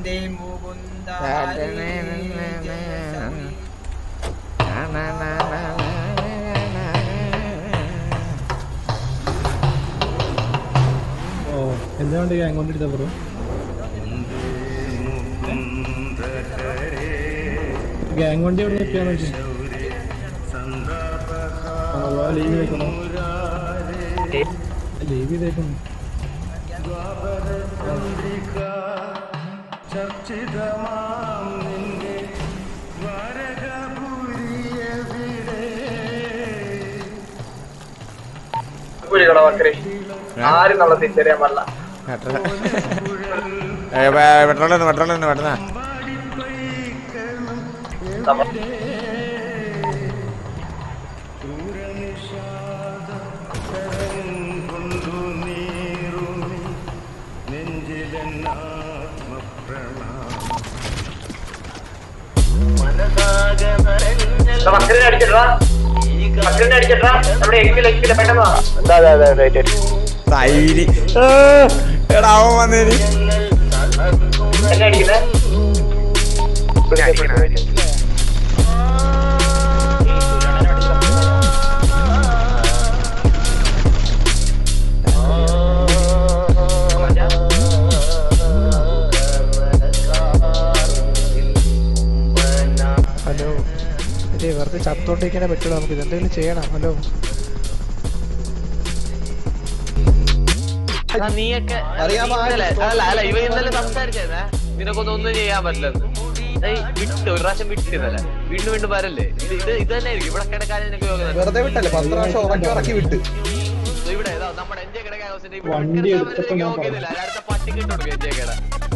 വന്ദേ മുകുന്ദ ഓ എന്തുകൊണ്ട് gang കൊണ്ടിരുത്ത bro gang വണ്ടി എവിടെ നിൽക്കുകയാന്ന് വെച്ചാൽ ലീവ് ചെയ്തേക്കണോ ലീവ് ചെയ്തേക്കുന്നു പുലികളെ വക്കരെ ആരും നമ്മളെ തിരിച്ചറിയാൻ പാടില്ല പെട്രോൾ പെട്രോൾ പെട്ടെന്നാ നമ്മ- എടാ, വക്കരനെ അടിച്ചിട്രാ വക്കരനെ അടിച്ചിട്രാ നമ്മുടെ എക്കില എക്കില പെട്ടെന്ന് വാ. തൈര് എടാ അവൻ വന്നേരി എന്നെ അടിക്കുന്നേ ഹലോ ഇതേ വെറുതെ ചത്തോണ്ടിരിക്കാനേ പറ്റുള്ളൂ നമുക്ക് ഇതെന്തെങ്കിലും ചെയ്യണം ഹലോ എടാ, നീയൊക്കെ ഇന്നലെ അല്ല അല്ല ഇവ ഇന്നലെ സംസാരിച്ചേ നിനക്കൊന്നും ഒന്നും ചെയ്യാൻ പറ്റില്ലെന്ന് ഏയ് വിട്ട് ഒരു പ്രാവശ്യം വിട്ട് ഇന്നലെ വീണ്ടും വീണ്ടും വരല്ലേ ഇത് ഇത് ഇത് തന്നെ ആയിരിക്കും ഇവിടെ കിടക്കാൻ നിനക്ക് യോഗം തന്നെ. വെറുതെ വിട്ടല്ലേ പത്ത് പ്രാവശ്യം ഉറക്കി ഉറക്കി വിട്ട് ദോ ഇവിടെ ഇതാ നമ്മുടെ എൻജെ കിടക്കാൻ ഹൗസിന്റെ ഇവിടെ വണ്ടി കിടക്കാൻ എടുത്തപ്പോ നിനക്ക് ഞാൻ യോഗം ഇല്ല. അടുത്ത പട്ടിക്ക് ഇട്ട് കൊടുക്കും എൻജെ കിട